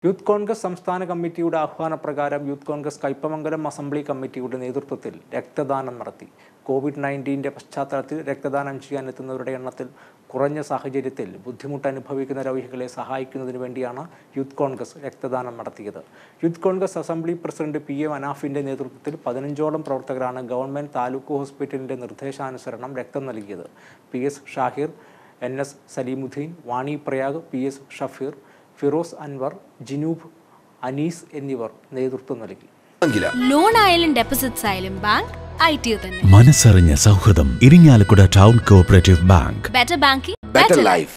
youth Congress സംസ്ഥാന കമ്മിറ്റിയുടെ ആഹ്വാനപ്രകാരം യൂത്ത് കോൺഗ്രസ് കയ്പമംഗലം അസംബ്ലി കമ്മിറ്റിയുടെ നേതൃത്വത്തിൽ രക്തദാനം നടത്തി കോവിഡ് നയൻറ്റീൻ്റെ പശ്ചാത്തലത്തിൽ രക്തദാനം ചെയ്യാനെത്തുന്നവരുടെ എണ്ണത്തിൽ കുറഞ്ഞ സാഹചര്യത്തിൽ ബുദ്ധിമുട്ട് അനുഭവിക്കുന്ന രോഗികളെ സഹായിക്കുന്നതിന് വേണ്ടിയാണ് യൂത്ത് കോൺഗ്രസ് രക്തദാനം നടത്തിയത് Youth Congress assembly president P M അനാഫിൻ്റെ നേതൃത്വത്തിൽ പതിനഞ്ചോളം പ്രവർത്തകരാണ് ഗവൺമെൻറ് താലൂക്ക് ഹോസ്പിറ്റലിൻ്റെ നിർദ്ദേശാനുസരണം രക്തം നൽകിയത് P S Shahir N S Salimuddin Vani Prayag P S Shafeer Firoz Anwar Jinoob Anees എന്നിവർ നേതൃത്വം നൽകി എങ്കിലാ ലോൺ ആയാലും ഡെപ്പോസിറ്റ്സ് ആയാലും ബാങ്ക് ഐ ടി തന്നെ മനസ്സറിഞ്ഞ സൗഹൃദം Irinjalakuda town cooperative bank better banking better life